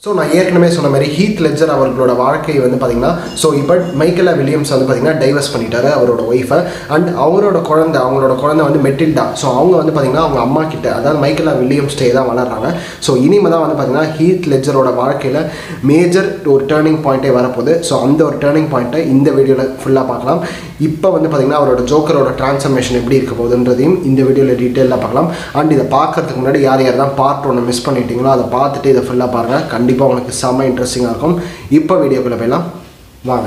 so நான் ஏற்கனவே சொன்ன மாதிரி ஹீத் லெஜர் அவர்களோட வாழ்க்கை வந்து பார்த்தீங்கன்னா ஸோ இப்போ மைக்கேலா வில்லியம்ஸ் வந்து பார்த்தீங்கன்னா டைவர்ஸ் பண்ணிட்டாரு அவரோட ஒய்ஃபை அண்ட் அவரோட குழந்தை அவங்களோட குழந்தை வந்து மெட்டில்டா ஸோ அவங்க வந்து பார்த்தீங்கன்னா அவங்க அம்மா கிட்ட அதாவது மைக்கேலா வில்லியம்ஸ்டே தான் வளர்றாங்க ஸோ இனிமே தான் வந்து பார்த்தீங்கன்னா ஹீத் லெஜரோட வாழ்க்கையில் மேஜர் ஒரு டேர்னிங் பாயிண்ட்டே வரப்போகுது ஸோ அந்த ஒரு டேர்னிங் பாயிண்ட்டை இந்த வீடியோவில் ஃபுல்லாக பார்க்கலாம் இப்போ வந்து பார்த்தீங்கன்னா அவரோட ஜோக்கரோட ட்ரான்ஸ்ஃபர்மேஷன் எப்படி இருக்க போகுதுன்றதையும் இந்த வீடியோவில் டீட்டெயிலாக பார்க்கலாம் அண்ட் இதை பார்க்கறதுக்கு முன்னாடி யார் யார் தான் பார்ட் ஒன்று மிஸ் பண்ணிட்டீங்களோ அதை பார்த்துட்டு இதை ஃபுல்லாக பாருங்கள் கண்டிப்பாக உங்களுக்கு செம்ம இன்ட்ரெஸ்டிங்காக இருக்கும் இப்போ வீடியோக்குள்ளே போயிடலாம் வாங்க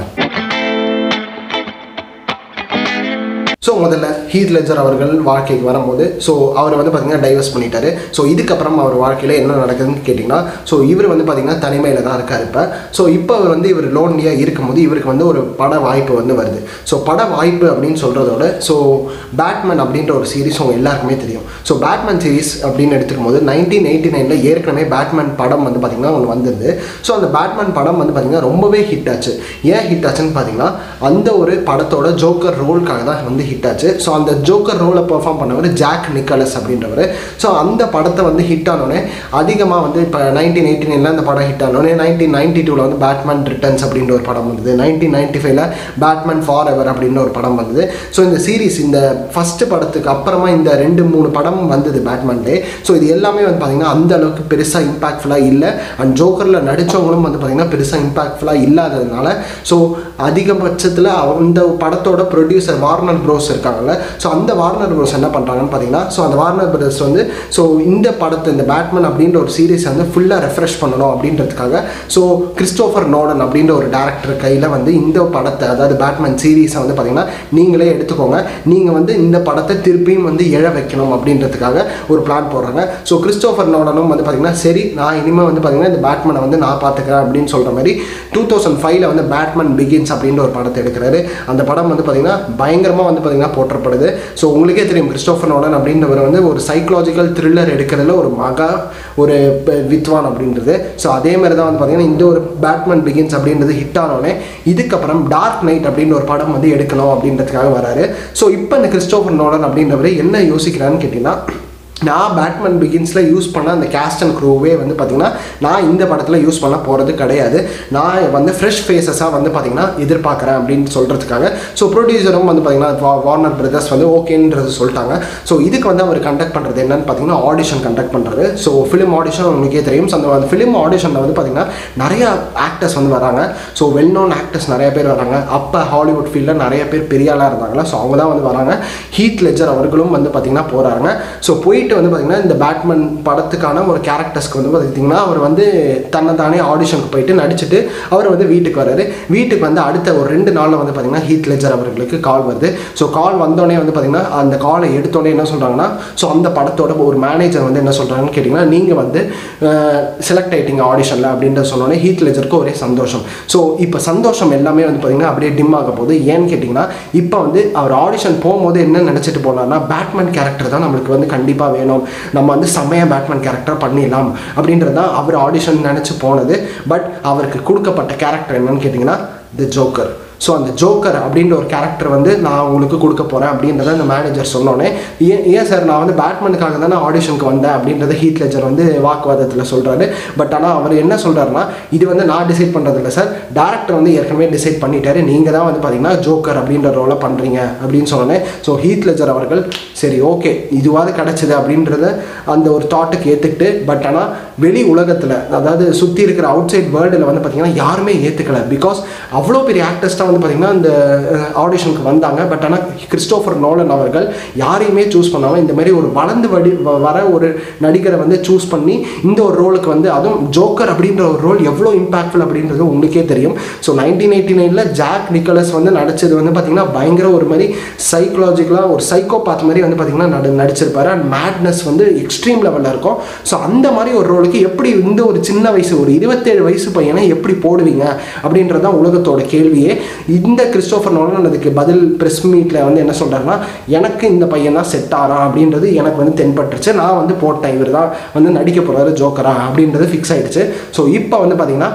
ஸோ முதல்ல ஹீத் லெஜர் அவர்கள் வாழ்க்கைக்கு வரும்போது ஸோ அவர் வந்து பார்த்தீங்கன்னா டைவர்ஸ் பண்ணிட்டாரு ஸோ இதுக்கப்புறம் அவர் வாழ்க்கையில் என்ன நடக்குதுன்னு கேட்டிங்கன்னா ஸோ இவர் வந்து பார்த்தீங்கன்னா தனிமையில் தான் இருக்கார் இப்போ ஸோ இப்போ அவர் வந்து இவர் லோன்லியாக இருக்கும்போது இவருக்கு வந்து ஒரு பட வாய்ப்பு வந்து வருது ஸோ பட வாய்ப்பு அப்படின்னு சொல்கிறதோட ஸோ பேட்மேன் அப்படின்ற ஒரு சீரிஸ் உங்க எல்லாருக்குமே தெரியும் ஸோ பேட்மேன் சீரிஸ் அப்படின்னு எடுத்துக்கும் போது நைன்டீன் எயிட்டி நைனில் ஏற்கனவே பேட்மேன் படம் வந்து பார்த்திங்கன்னா ஒன்று வந்திருது ஸோ அந்த பேட்மேன் படம் வந்து பார்த்திங்கன்னா ரொம்பவே ஹிட் ஆச்சு ஏன் ஹிட் ஆச்சுன்னு பார்த்தீங்கன்னா அந்த ஒரு படத்தோட ஜோக்கர் ரோலுக்காக தான் வந்து ஹிட் ஆச்சு ஸோ அந்த ஜோக்கர் ரோலை பெர்ஃபார்ம் பண்ணவர் ஜாக் நிக்கலஸ் அப்படின்றவர் ஸோ அந்த படத்தை வந்து ஹிட் ஆனோடனே அதிகமாக வந்து இப்போ நைன்டீன் எயிட்டி நைனில் அந்த படம் ஹிட் ஆனோடனே நைன்டீன் நைன்டி டூவில் வந்து பேட்மேன் ரிட்டர்ன்ஸ் அப்படின்ற ஒரு படம் வந்தது நைன்டீன் நைன்டி ஃபைவ்ல பேட்மேன் ஃபார் எவர் அப்படின்ற ஒரு படம் வந்தது ஸோ இந்த சீரிஸ் இந்த ஃபஸ்ட்டு படத்துக்கு அப்புறமா இந்த ரெண்டு மூணு படம் வந்தது பேட்மேன்லே ஸோ இது எல்லாமே வந்து பார்த்திங்கன்னா அந்த அளவுக்கு பெருசாக இம்பாக்ட்ஃபுல்லாக இல்லை அண்ட் ஜோக்கரில் நடித்தவங்களும் வந்து பார்த்திங்கன்னா பெருசாக இம்பாக்ட்ஃபுல்லாக இல்லாததுனால ஸோ அதிகபட்சத்தில் அந்த படத்தோட ப்ரொடியூசர் வார்னர் ப்ரோஸ் இருக்காங்கல்ல ஸோ அந்த வார்னர் ப்ரோஸ் என்ன பண்ணுறாங்கன்னு பார்த்தீங்கன்னா ஸோ அந்த வார்னர் ப்ரோஸ் வந்து ஸோ இந்த படத்தை இந்த பேட்மேன் அப்படின்ற ஒரு சீரிஸ் வந்து ஃபுல்லாக ரெஃப்ரெஷ் பண்ணணும் அப்படின்றதுக்காக ஸோ கிறிஸ்டோஃபர் நோடன் அப்படின்ற ஒரு டேரக்டர் கையில் வந்து இந்த படத்தை அதாவது பேட்மேன் சீரீஸை வந்து பார்த்தீங்கன்னா நீங்களே எடுத்துக்கோங்க நீங்கள் வந்து இந்த படத்தை திருப்பியும் வந்து எழ வைக்கணும் அப்படின்றதுக்காக ஒரு பிளான் போடுறாங்க ஸோ கிறிஸ்டோஃபர் நோடனும் வந்து பார்த்தீங்கன்னா சரி நான் இனிமேல் வந்து பார்த்தீங்கன்னா இந்த பேட்மேனை வந்து நான் பார்த்துக்கிறேன் அப்படின்னு சொல்கிற மாதிரி டூ தௌசண்ட் ஃபைவ்ல வந்து பேட்மேன் பிகின்ஸ் அப்படின்ற ஒரு படத்தை எடுக்கிறாரு அந்த படம் வந்து பார்த்தீங்கன்னா பயங்கரமாக வந்து பார்த்தீங்கன்னா போற்றப்படுது ஸோ உங்களுக்கே தெரியும் கிறிஸ்டோஃபர் நோடன் அப்படின்றவர் வந்து ஒரு சைக்கலாஜிக்கல் த்ரில்லர் எடுக்கிறதுல ஒரு மகா ஒரு ப- வித்வான் அப்படின்றது ஸோ அதே மாதிரி தான் வந்து பார்த்தீங்கன்னா இந்த ஒரு பேட்மேன் பிகின்ஸ் அப்படின்றது ஹிட் ஆனோடனே இதுக்கப்புறம் டார்க் நைட் அப்படின்ற ஒரு படம் வந்து எடுக்கணும் அப்படின்றதுக்காக வராரு ஸோ இப்போ இந்த கிறிஸ்டோஃபர் நோடன் அப்படின்றவர் என்ன யோசிக்கிறான்னு கேட்டிங்கன்னா நான் பேட்மேன் பிகின்ஸில் யூஸ் பண்ண அந்த கேஸ்ட் அண்ட் க்ரூவே வந்து பார்த்திங்கன்னா நான் இந்த படத்தில் யூஸ் பண்ண போகிறது கிடையாது நான் வந்து ஃப்ரெஷ் ஃபேஸஸாக வந்து பார்த்திங்கன்னா எதிர்பார்க்குறேன் அப்படின்னு சொல்கிறதுக்காக ஸோ ப்ரொடியூசரும் வந்து பார்த்திங்கன்னா வார்னர் பிரதர்ஸ் வந்து ஓகேன்றது சொல்லிட்டாங்க ஸோ இதுக்கு வந்து அவர் கண்டக்ட் பண்ணுறது என்னன்னு பார்த்தீங்கன்னா ஆடிஷன் கண்டக்ட் பண்ணுறது ஸோ ஃபிலிம் ஆடிஷன் உங்களுக்கே தெரியும் ஸோ அந்த ஃபிலிம் ஆடிஷனில் வந்து பார்த்திங்கன்னா நிறைய ஆக்டர்ஸ் வந்து வராங்க ஸோ வெல் நோன் ஆக்டர்ஸ் நிறைய பேர் வராங்க அப்போ ஹாலிவுட் ஃபீல்டில் நிறைய பேர் பெரிய ஆளாக இருந்தாங்களா ஸோ அவங்க தான் வந்து வராங்க ஹீத் லெஜர் அவர்களும் வந்து பார்த்திங்கன்னா போகிறாங்க ஸோ போயிட்டு வந்து பார்த்திங்கன்னா இந்த பேட்மேன் படத்துக்கான ஒரு கேரக்டர்ஸ்க்கு வந்து பார்த்திங்கன்னா அவர் வந்து தன்னை தானே ஆடிஷனுக்கு போயிட்டு நடிச்சுட்டு அவர் வந்து வீட்டுக்கு வராரு வீட்டுக்கு வந்து அடுத்த ஒரு ரெண்டு நாளில் வந்து பார்த்திங்கன்னா ஹீத் லெஜர் அவர்களுக்கு கால் வருது ஸோ கால் வந்தோடனே வந்து பார்த்திங்கன்னா அந்த காலை எடுத்தோடனே என்ன சொல்கிறாங்கன்னா ஸோ அந்த படத்தோட ஒரு மேனேஜர் வந்து என்ன சொல்கிறாங்கன்னு கேட்டிங்கன்னா நீங்கள் வந்து செலக்ட் ஆயிட்டீங்க ஆடிஷனில் அப்படின்றத சொன்னோடனே ஹீத் லெஜருக்கு ஒரே சந்தோஷம் ஸோ இப்போ சந்தோஷம் எல்லாமே வந்து பார்த்திங்கன்னா அப்படியே டிம் ஆக போகுது ஏன்னு கேட்டிங்கன்னா இப்போ வந்து அவர் ஆடிஷன் போகும்போது என்ன நினச்சிட்டு போனார்னா பேட்மேன் கேரக்டர் தான் நம்மளுக்கு வந்து கண்டிப்பாக வேணும் நம்ம வந்து செம்மையாக பேட்மேன் கேரக்டர் பண்ணிடலாம் அப்படின்றது தான் அவர் ஆடிஷன் நினச்சி போனது பட் அவருக்கு கொடுக்கப்பட்ட கேரக்டர் என்னன்னு கேட்டிங்கன்னா தி ஜோக்கர் ஸோ அந்த ஜோக்கர் அப்படின்ற ஒரு கேரக்டர் வந்து நான் உங்களுக்கு கொடுக்க போகிறேன் அப்படின்றத அந்த மேனேஜர் சொன்னோன்னே ஏன் ஏன் சார் நான் வந்து பேட்மேனுக்காக தானே ஆடிஷனுக்கு வந்தேன் அப்படின்றத ஹீத் லெஜர் வந்து வாக்குவாதத்தில் சொல்கிறாரு பட் ஆனால் அவர் என்ன சொல்கிறாருன்னா இது வந்து நான் டிசைட் பண்ணுறது இல்லை சார் டேரக்டர் வந்து ஏற்கனவே டிசைட் பண்ணிட்டாரு நீங்கள் தான் வந்து பார்த்தீங்கன்னா ஜோக்கர் அப்படின்ற ரோலை பண்ணுறீங்க அப்படின்னு சொன்னோன்னே ஸோ ஹீத் லெஜர் அவர்கள் சரி ஓகே இதுவாது கிடச்சிது அப்படின்றத அந்த ஒரு தாட்டுக்கு ஏற்றுக்கிட்டு பட் ஆனால் வெளி உலகத்தில் அதாவது சுற்றி இருக்கிற அவுட் சைட் வேர்ல்டில் வந்து பார்த்தீங்கன்னா யாருமே ஏற்றுக்கல பிகாஸ் அவ்வளோ பெரிய ஆக்டர்ஸ் தான் வந்து பார்த்தீங்கன்னா இந்த ஆடிஷனுக்கு வந்தாங்க பட் ஆனால் கிறிஸ்டோஃபர் நோலன் அவர்கள் யாரையுமே சூஸ் பண்ணாமல் இந்த மாதிரி ஒரு வளர்ந்து வடி வ- வர ஒரு நடிகரை வந்து சூஸ் பண்ணி இந்த ஒரு ரோலுக்கு வந்து அதுவும் ஜோக்கர் அப்படின்ற ஒரு ரோல் எவ்வளோ இம்பாக்ட்ஃபுல் அப்படின்றது உங்களுக்கே தெரியும் ஸோ நைன்டீன் எயிட்டி நைனில் ஜாக் நிக்கலஸ் வந்து நடிச்சது வந்து பார்த்தீங்கன்னா பயங்கர ஒரு மாதிரி சைக்கலாஜிக்கலாக ஒரு சைக்கோபாத் மாதிரி வந்து பார்த்தீங்கன்னா நடி நடிச்சிருப்பாரு அண்ட் மேட்னஸ் வந்து எக்ஸ்ட்ரீம் லெவலில் இருக்கும் ஸோ அந்த மாதிரி ஒரு ரோலுக்கு எப்படி இந்த ஒரு சின்ன வயசு ஒரு இருபத்தேழு வயசு பையனை எப்படி போடுவீங்க அப்படின்றது தான் உலகத்தோட கேள்வியே இந்த கிறிஸ்டோஃபர் நோலன் அதுக்கு பதில் ப்ரெஸ் மீட்டில் வந்து என்ன சொல்கிறாருன்னா எனக்கு இந்த பையன் தான் செட் ஆகிறான் அப்படின்றது எனக்கு வந்து தென்பட்டுருச்சு நான் வந்து போட்டேன் இவர் தான் வந்து நடிக்க போகிறாரு ஜோக்கரா அப்படின்றது ஃபிக்ஸ் ஆயிடுச்சு ஸோ இப்போ வந்து பார்த்தீங்கன்னா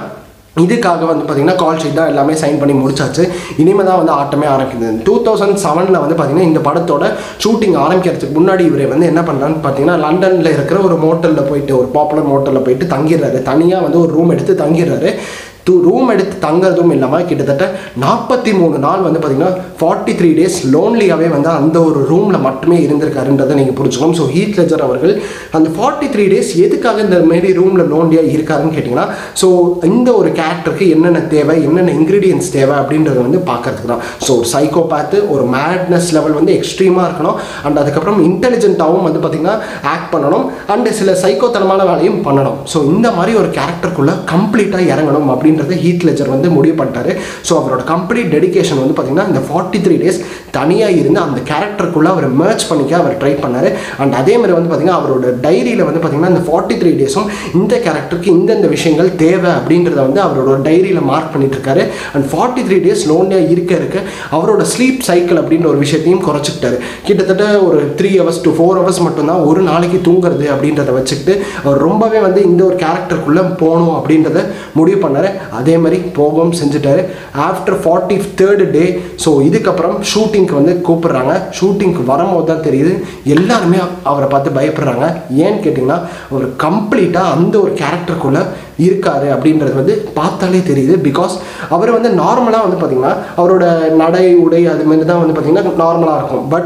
இதுக்காக வந்து பார்த்தீங்கன்னா கால் ஷீட் தான் எல்லாமே சைன் பண்ணி முடிச்சாச்சு இனிமேல் தான் வந்து ஆட்டமே ஆரம்பிக்குது டூ தௌசண்ட் செவனில் வந்து பார்த்தீங்கன்னா இந்த படத்தோட ஷூட்டிங் ஆரம்பிக்கிறதுக்கு முன்னாடி இவர் வந்து என்ன பண்ணுறான்னு பார்த்தீங்கன்னா லண்டனில் இருக்கிற ஒரு மோட்டலில் போயிட்டு ஒரு பாப்புலர் மோட்டலில் போயிட்டு தங்கிடுறாரு தனியாக வந்து ஒரு ரூம் எடுத்து தங்கிடுறாரு டூ ரூம் எடுத்து தங்குறதும் இல்லாமல் கிட்டத்தட்ட நாற்பத்தி மூணு நாள் வந்து பார்த்தீங்கன்னா ஃபார்ட்டி த்ரீ டேஸ் லோன்லியாகவே வந்து அந்த ஒரு ரூமில் மட்டுமே இருந்திருக்காருன்றதை நீங்கள் புரிஞ்சுக்கணும் ஸோ ஹீத் லெஜர் அவர்கள் அந்த ஃபார்ட்டி த்ரீ டேஸ் எதுக்காக இந்த மாரி ரூமில் லோன்லியாக இருக்காருன்னு கேட்டிங்கன்னா ஸோ இந்த ஒரு கேரக்டருக்கு என்னென்ன தேவை என்னென்ன இன்க்ரீடியன்ஸ் தேவை அப்படின்றத வந்து பார்க்கறதுக்கு தான் ஸோ ஒரு சைக்கோபேத்து ஒரு மேட்னஸ் லெவல் வந்து எக்ஸ்ட்ரீமாக இருக்கணும் அண்ட் அதுக்கப்புறம் இன்டெலிஜென்ட்டாகவும் வந்து பார்த்திங்கன்னா ஆக்ட் பண்ணணும் அண்டு சில சைக்கோத்தனமான வேலையும் பண்ணணும் ஸோ இந்த மாதிரி ஒரு கேரக்டருக்குள்ளே கம்ப்ளீட்டாக இறங்கணும் அப்படின்றத ஹீத் லெஜர் வந்து முடிவு பண்ணிட்டாரு ஸோ அவரோட கம்ப்ளீட் டெடிகேஷன் வந்து பார்த்திங்கன்னா இந்த ஃபார்ட்டி த்ரீ டேஸ் தனியாக இருந்து அந்த கேரக்டருக்குள்ளே அவர் மேட்ச் பண்ணிக்க அவர் ட்ரை பண்ணார் அண்ட் அதே மாதிரி வந்து பார்த்திங்கன்னா அவரோட டைரியில் வந்து பார்த்திங்கன்னா இந்த ஃபார்ட்டி த்ரீ டேஸும் இந்த கேரக்டருக்கு இந்தந்த விஷயங்கள் தேவை அப்படின்றத வந்து அவரோட டைரியில் மார்க் பண்ணிட்டு இருக்காரு அண்ட் ஃபார்ட்டி த்ரீ டேஸ் லோன்லியாக இருக்க இருக்க அவரோட ஸ்லீப் சைக்கிள் அப்படின்ற ஒரு விஷயத்தையும் குறைச்சிக்கிட்டாரு கிட்டத்தட்ட ஒரு three hours to four hours மட்டும்தான் ஒரு நாளைக்கு தூங்குறது அப்படின்றத வச்சுக்கிட்டு அவர் ரொம்பவே வந்து இந்த ஒரு கேரக்டருக்குள்ளே போகணும் அப்படின்றத முடிவு பண்ணார் அதே மாதிரி போகவும் செஞ்சுட்டாரு after forty third day so இதுக்கப்புறம் ஷூட்டிங்க்கு வந்து கூப்பிடுறாங்க ஷூட்டிங்க்கு வரும்போது தான் தெரியுது எல்லாருமே அவரை பார்த்து பயப்படுறாங்க ஏன்னு கேட்டிங்கன்னா அவர் கம்ப்ளீட்டாக அந்த ஒரு கேரக்டருக்குள்ளே இருக்காரு அப்படின்றது வந்து பார்த்தாலே தெரியுது பிகாஸ் அவர் வந்து நார்மலாக வந்து பார்த்திங்கன்னா அவரோட நடை உடை அது மாதிரி தான் வந்து பார்த்திங்கன்னா நார்மலாக இருக்கும் பட்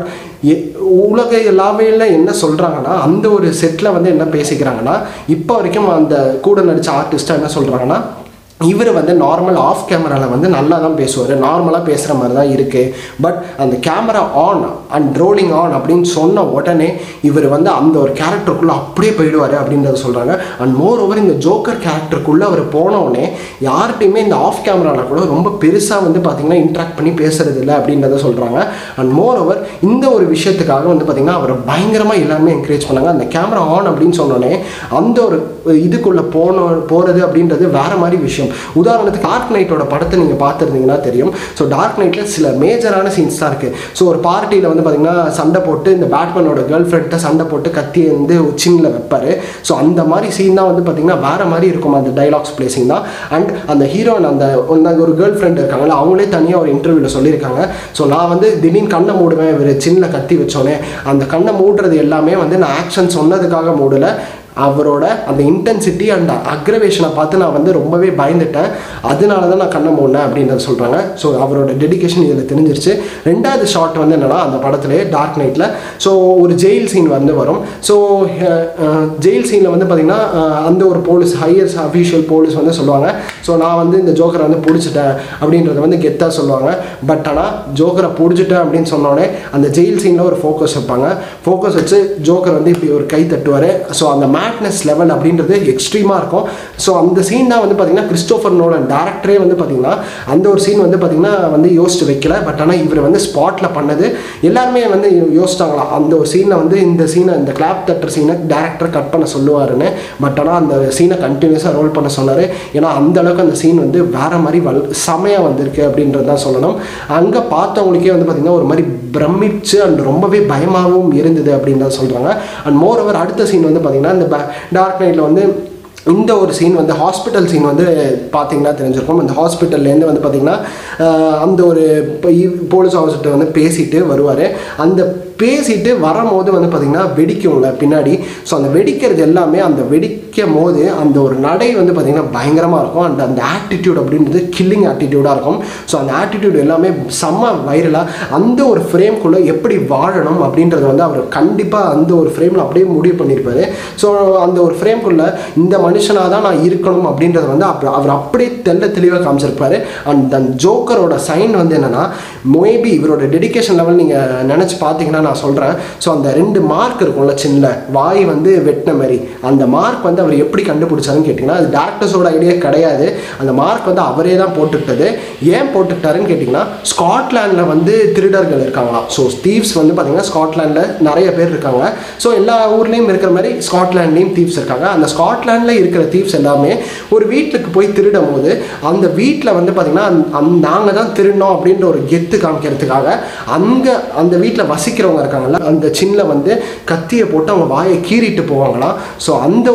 உலக எல்லாமே என்ன சொல்கிறாங்கன்னா அந்த ஒரு செட்டில் வந்து என்ன பேசிக்கிறாங்கன்னா இப்போ வரைக்கும் அந்த கூட நடித்த ஆர்டிஸ்ட்டாக என்ன சொல்கிறாங்கன்னா இவர் வந்து நார்மல் ஆஃப் கேமராவில் வந்து நல்லா தான் பேசுவார் நார்மலாக பேசுகிற மாதிரி தான் இருக்குது பட் அந்த camera on and rolling on அப்படின்னு சொன்ன உடனே இவர் வந்து அந்த ஒரு கேரக்டருக்குள்ளே அப்படியே போயிடுவார் அப்படின்றத சொல்கிறாங்க அண்ட் மோர் ஓவர் இந்த ஜோக்கர் கேரக்டருக்குள்ளே அவர் போன உடனே யார்கிட்டையுமே இந்த ஆஃப் கேமராவில் கூட ரொம்ப பெருசாக வந்து பார்த்திங்கன்னா இன்ட்ராக்ட் பண்ணி பேசுறது இல்லை அப்படின்றத சொல்கிறாங்க அண்ட் மோர் ஓவர் இந்த ஒரு விஷயத்துக்காக வந்து பார்த்திங்கன்னா அவரை பயங்கரமாக எல்லாருமே என்கரேஜ் பண்ணாங்க அந்த கேமரா ஆன் அப்படின்னு சொன்னோடனே அந்த ஒரு இதுக்குள்ளே போன போகிறது அப்படின்றது வேறு மாதிரி விஷயம் உதாரணத்துக்கு டார்க் நைட்டோட படத்தை நீங்கள் பார்த்துருந்தீங்கன்னா தெரியும் ஸோ டார்க் நைட்டில் சில மேஜரான சீன்ஸ் தான் இருக்குது ஸோ ஒரு பார்ட்டியில் வந்து பார்த்திங்கன்னா சண்டை போட்டு இந்த பேட்மேனோட கேர்ள் ஃப்ரெண்ட்டை சண்டை போட்டு கத்தி வந்து சின்னில் வைப்பார் ஸோ அந்த மாதிரி சீன் தான் வந்து பார்த்திங்கன்னா வேறு மாதிரி இருக்கும் அந்த டைலாக்ஸ் பிளேசிங் தான் அண்ட் அந்த ஹீரோயின் அந்த அந்த ஒரு கேர்ள் ஃப்ரெண்ட் இருக்காங்களா அவங்களே தனியாக ஒரு இன்டர்வியூவில் சொல்லியிருக்காங்க ஸோ நான் வந்து திடீர்னு கண்ணை மூடுவேன் இவர் சின்ன கத்தி வச்சோன்னே அந்த கண்ணை மூடுறது எல்லாமே வந்து நான் ஆக்ஷன் சொன்னதுக்காக மூடலை அவரோட அந்த இன்டென்சிட்டி அண்ட் அக்ரவேஷனை பார்த்து நான் வந்து ரொம்பவே பயந்துட்டேன் அதனால தான் நான் கண்ணை மூடினேன் அப்படின்றத சொல்கிறாங்க ஸோ அவரோட டெடிகேஷன் இதில் தெரிஞ்சிருச்சு ரெண்டாவது ஷாட் வந்து என்னென்னா அந்த படத்துலேயே டார்க் நைட்டில் ஸோ ஒரு ஜெயில் சீன் வந்து வரும் ஸோ ஜெயில் சீனில் வந்து பார்த்திங்கன்னா அந்த ஒரு போலீஸ் ஹையர்ஸ் அஃபீஷியல் போலீஸ் வந்து சொல்லுவாங்க ஸோ நான் வந்து இந்த ஜோக்கரை வந்து பிடிச்சிட்டேன் அப்படின்றத வந்து கெத்தாக சொல்லுவாங்க பட் ஆனால் ஜோக்கரை பிடிச்சிட்டேன் அப்படின்னு சொன்னோடனே அந்த ஜெயில் சீனில் ஒரு ஃபோக்கஸ் வைப்பாங்க ஃபோக்கஸ் வச்சு ஜோக்கர் வந்து இப்படி ஒரு கை தட்டுவார் ஸோ அந்த மேட்னஸ் லெவல் அப்படின்றது எக்ஸ்ட்ரீமாக இருக்கும் ஸோ அந்த சீன் தான் வந்து பார்த்திங்கன்னா கிறிஸ்டோஃபர் நோலன் டேரக்டரே வந்து பார்த்திங்கன்னா அந்த ஒரு சீன் வந்து பார்த்திங்கன்னா வந்து யோசிச்சு வைக்கல பட் ஆனால் இவர் வந்து ஸ்பாட்டில் பண்ணது எல்லாருமே வந்து யோசிச்சாங்களாம் அந்த ஒரு சீனை வந்து இந்த சீனை இந்த கிளாப் தட்டுற சீனை டேரக்டர் கட் பண்ண சொல்லுவாருன்னு பட் ஆனால் அந்த சீனை கண்டினியூஸாக ரோல் பண்ண சொன்னார் ஏன்னா அந்த அளவுக்கு அந்த சீன் வந்து வேறு மாதிரி வல் செமையாக வந்திருக்கு அப்படின்றது தான் சொல்லணும் அங்கே பார்த்தவங்களுக்கே வந்து பார்த்திங்கன்னா ஒரு மாதிரி பிரமிச்சு அண்ட் ரொம்பவே பயமாகவும் இருந்தது அப்படின்னு தான் சொல்கிறாங்க அண்ட் மோர் ஓவர் அடுத்த சீன் வந்து பார்த்திங்கன்னா இந்த டார்க் நைட்டில் வந்து இந்த ஒரு சீன் வந்து ஹாஸ்பிட்டல் சீன் வந்து பார்த்தீங்கன்னா தெரிஞ்சிருக்கும் அந்த ஹாஸ்பிட்டல்லேருந்து வந்து பார்த்திங்கன்னா அந்த ஒரு போலீஸ் ஆஃபீஸர்கிட்ட வந்து பேசிட்டு வருவார் அந்த பேசிட்டு வரும்போது வந்து பார்த்திங்கன்னா வெடிக்கும்ல பின்னாடி ஸோ அந்த வெடிக்கிறது எல்லாமே அந்த வெடிக்கும் போது அந்த ஒரு நடை வந்து பார்த்திங்கன்னா பயங்கரமாக இருக்கும் அண்ட் அந்த ஆட்டிடியூட் அப்படின்றது கில்லிங் ஆட்டிடியூடாக இருக்கும் ஸோ அந்த ஆட்டிடியூட் எல்லாமே செம்ம வைரலாக அந்த ஒரு ஃப்ரேம்குள்ளே எப்படி வாழணும் அப்படின்றத வந்து அவர் கண்டிப்பாக அந்த ஒரு ஃப்ரேமில் அப்படியே முடிவு பண்ணியிருப்பாரு ஸோ அந்த ஒரு ஃப்ரேம்குள்ளே இந்த மனுஷனாக தான் நான் இருக்கணும் அப்படின்றத வந்து அப்ப- அவர் அப்படியே தெள்ள தெளிவாக காமிச்சிருப்பாரு அண்ட் அந்த ஜோக்கரோட சைன் வந்து என்னென்னா மேபி இவரோட டெடிகேஷன் லெவல் நீங்கள் நினச்சி பார்த்தீங்கன்னா நான் சொல்கிறேன் ஸோ அந்த ரெண்டு மார்க் இருக்கும்ல சின்ன வாய் வந்து வெட்டின மாதிரி அந்த மார்க் வந்து அவர் எப்படி கண்டுபிடிச்சாருன்னு கேட்டிங்கன்னா அது டேரக்டர்ஸோட ஐடியா கிடையாது அந்த மார்க் வந்து அவரே தான் போட்டுக்கிட்டது ஏன் போட்டுக்கிட்டாருன்னு கேட்டிங்கன்னா ஸ்காட்லாண்டில் வந்து திருடர்கள் இருக்காங்களாம் ஸோ தீவ்ஸ் வந்து பார்த்தீங்கன்னா ஸ்காட்லாண்டில் நிறைய பேர் இருக்காங்க ஸோ எல்லா ஊர்லேயும் இருக்கிற மாதிரி ஸ்காட்லாண்ட்லேயும் தீவ்ஸ் இருக்காங்க அந்த ஸ்காட்லாண்டில் இருக்கிற தீவ்ஸ் எல்லாமே ஒரு வீட்டுக்கு போய் திருடும் போது அந்த வீட்டில் வந்து பார்த்திங்கன்னா அந் நாங்கள் தான் திருடணும் அப்படின்ற ஒரு கெத்து காமிக்கிறதுக்காக அங்கே அந்த வீட்டில் வசிக்கிறவங்க இருக்காங்கல்ல அந்த சின்ன வந்து கத்தியை போட்டு அவங்க வாயை கீறிட்டு போவாங்களாம் ஸோ அந்த ஒரு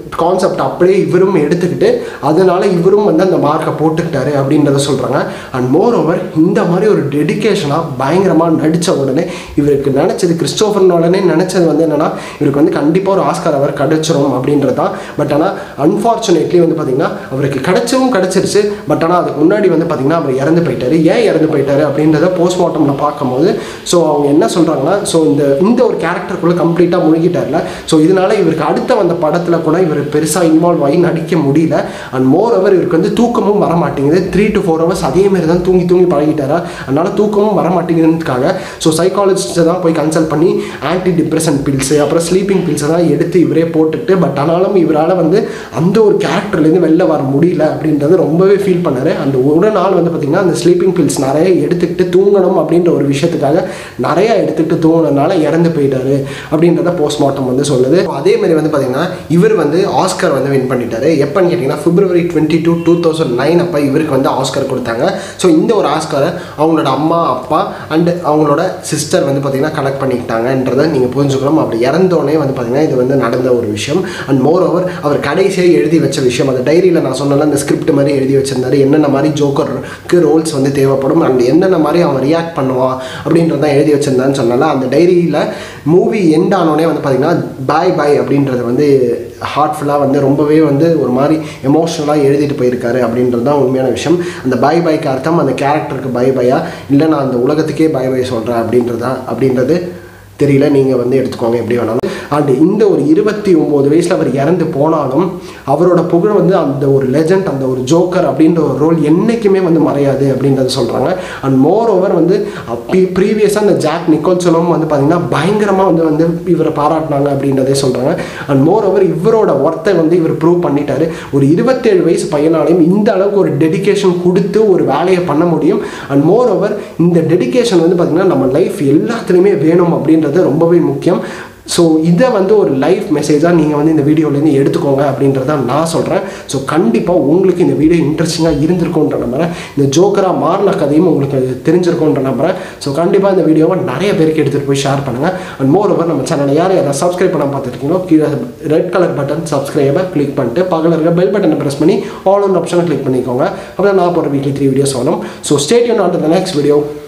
கான்செப்ட் அப்படியே இவரும் எடுத்துக்கிட்டு அதனால இவரும் வந்து அந்த மார்க்கை போட்டுக்கிட்டாரு அப்படின்றத சொல்கிறாங்க அண்ட் மோர் ஓவர் இந்த மாதிரி ஒரு டெடிக்கேஷனாக பயங்கரமாக நடித்த உடனே இவருக்கு நினச்சது கிறிஸ்டோஃபர் நோலனே நினச்சது வந்து என்னென்னா இவருக்கு வந்து கண்டிப்பாக ஒரு ஆஸ்கார் அவர் கிடச்சிரும் அப்படின்றது தான் பட் ஆனால் அன்ஃபார்ச்சுனேட்லி வந்து பார்த்திங்கன்னா அவருக்கு கிடைச்சவும் கிடச்சிருச்சு பட் ஆனால் அதுக்கு முன்னாடி வந்து பார்த்திங்கன்னா அவர் இறந்து போயிட்டாரு ஏன் இறந்து போயிட்டாரு அப்படின்றத போஸ்ட்மார்ட்டமில் பார்க்கும்போது ஸோ அவங்க என்ன சொல்கிறாங்கன்னா ஸோ இந்த இந்த ஒரு கேரக்டருக்குள்ளே கம்ப்ளீட்டாக முழுகிட்டார்ல ஸோ இதனால இவருக்கு அடுத்த வந்த படத்தில் கூட இவர் பெருசாக இன்வால்வ் ஆகி நடிக்க முடியல அண்ட் மோர் ஓவர் இவருக்கு வந்து தூக்கமும் வர மாட்டேங்குது த்ரீ டு ஃபோர் ஹவர்ஸ் அதே மாதிரி தான் தூங்கி தூங்கி பழகிட்டாரா அதனால தூக்கமும் வர மாட்டேங்குதுன்றதுக்காக ஸோ சைக்காலஜிஸ்ட்டை தான் போய் கன்சல்ட் பண்ணி ஆன்டி டிப்ரெஷன் பில்ஸு அப்புறம் ஸ்லீப்பிங் பில்ஸை தான் எடுத்து இவரே போட்டுட்டு பட் ஆனாலும் இவரால் வந்து அந்த ஒரு கேரக்டர்லேருந்து வெளில வர முடியல அப்படின்றது ரொம்பவே ஃபீல் பண்ணார் அந்த ஒரு நாள் வந்து பார்த்திங்கன்னா அந்த ஸ்லீப்பிங் பில்ஸ் நிறைய எடுத்துக்கிட்டு தூங்கணும் அப்படின்ற ஒரு விஷயத்துக்காக நிறைய எடுத்துக்கிட்டு தூங்கினதுனால இறந்து போயிட்டாரு அப்படின்றத போஸ்ட்மார்ட்டம் வந்து சொல்லுது அதே மாதிரி வந்து பார்த்திங்கன்னா இவர் வந்து ஆஸ்கர் வந்து வின் பண்ணிட்டாரு எப்போன்னு கேட்டிங்கன்னா February twenty two two thousand nine அப்போ இவருக்கு வந்து ஆஸ்கர் கொடுத்தாங்க ஸோ இந்த ஒரு ஆஸ்கரை அவங்களோட அம்மா அப்பா அண்ட் அவங்களோட சிஸ்டர் வந்து பார்த்திங்கன்னா கனெக்ட் பண்ணிக்கிட்டாங்கன்றதை நீங்கள் புரிஞ்சுக்கணும் அப்படி இறந்தோடனே வந்து பார்த்திங்கன்னா இது வந்து நடந்த ஒரு விஷயம் அண்ட் மோர் ஓவர் அவர் கடைசியாக எழுதி வச்ச விஷயம் அந்த டைரியில் நான் சொன்னல அந்த ஸ்கிரிப்ட் மாதிரி எழுதி வச்சிருந்தாரு என்னென்ன மாதிரி ஜோக்கருக்கு ரோல்ஸ் வந்து தேவைப்படும் அண்ட் என்னென்ன மாதிரி அவன் ரியாக்ட் பண்ணுவான் அப்படின்றதான் எழுதி வச்சிருந்தான்னு சொன்னால அந்த டைரியில் மூவி எண்ட் ஆனோடனே வந்து பார்த்திங்கன்னா பாய் பாய் அப்படின்றத வந்து ஹார்ட்ஃபுல்லாக வந்து ரொம்பவே வந்து ஒரு மாதிரி எமோஷ்னலாக எழுதிட்டு போயிருக்காரு அப்படின்றது தான் உண்மையான விஷயம் அந்த பாய் பாய்க்கு அர்த்தம் அந்த கேரக்டருக்கு பை பையா இல்லை நான் அந்த உலகத்துக்கே பாய் பாய் சொல்கிறேன் அப்படின்றதா அப்படின்றது தெரியல நீங்கள் வந்து எடுத்துக்கோங்க எப்படி வேணாலும் அண்ட் இந்த ஒரு இருபத்தி ஒம்பது வயசில் அவர் இறந்து போனாலும் அவரோட புகழ் வந்து அந்த ஒரு லெஜண்ட் அந்த ஒரு ஜோக்கர் அப்படின்ற ஒரு ரோல் என்றைக்குமே வந்து மறையாது அப்படின்றத சொல்கிறாங்க அண்ட் மோர் ஓவர் வந்து ப்ரீவியஸாக அந்த ஜாக் நிக்கோல்சனும் வந்து பார்த்திங்கன்னா பயங்கரமாக வந்து வந்து இவரை பாராட்டினாங்க அப்படின்றதே சொல்கிறாங்க அண்ட் மோர் ஓவர் இவரோட ஒர்த்தை வந்து இவர் ப்ரூவ் பண்ணிட்டாரு ஒரு இருபத்தேழு வயசு பையனாலையும் இந்த அளவுக்கு ஒரு டெடிகேஷன் கொடுத்து ஒரு வேலையை பண்ண முடியும் அண்ட் மோர் ஓவர் இந்த டெடிகேஷன் வந்து பார்த்திங்கன்னா நம்ம லைஃப் எல்லாத்துலேயுமே வேணும் அப்படின்றது ரொம்பவே முக்கியம் ஸோ இதை வந்து ஒரு லைஃப் மெசேஜாக நீங்கள் வந்து இந்த வீடியோலேருந்து எடுத்துக்கோங்க அப்படின்றத நான் சொல்கிறேன் ஸோ கண்டிப்பாக உங்களுக்கு இந்த வீடியோ இன்ட்ரெஸ்டிங்காக இருந்திருக்கும்ன்ற நம்புறேன் இந்த ஜோக்கராக மாறின கதையும் உங்களுக்கு தெரிஞ்சிருக்கும்ன்ற நம்புறேன் ஸோ கண்டிப்பாக இந்த வீடியோவை நிறைய பேருக்கு எடுத்துகிட்டு போய் ஷேர் பண்ணுங்கள் அண்ட் மோர் ஓவர் நம்ம சேனலை யார் யாராவது சப்ஸ்கிரைப் பண்ண பார்த்துருக்கீங்களோ கீழே ரெட் கலர் பட்டன் சப்ஸ்கிரைபை கிளிக் பண்ணிட்டு பக்கத்தில் இருக்க பெல் பட்டனை ப்ரெஸ் பண்ணி ஆல் ஒன் ஆப்ஷனை கிளிக் பண்ணிக்கோங்க அப்போ நான் போகிற வீக்லி த்ரீ வீடியோஸ் வரும் ஸோ ஸ்டேட் யூன் ஆன் த நெக்ஸ்ட் வீடியோ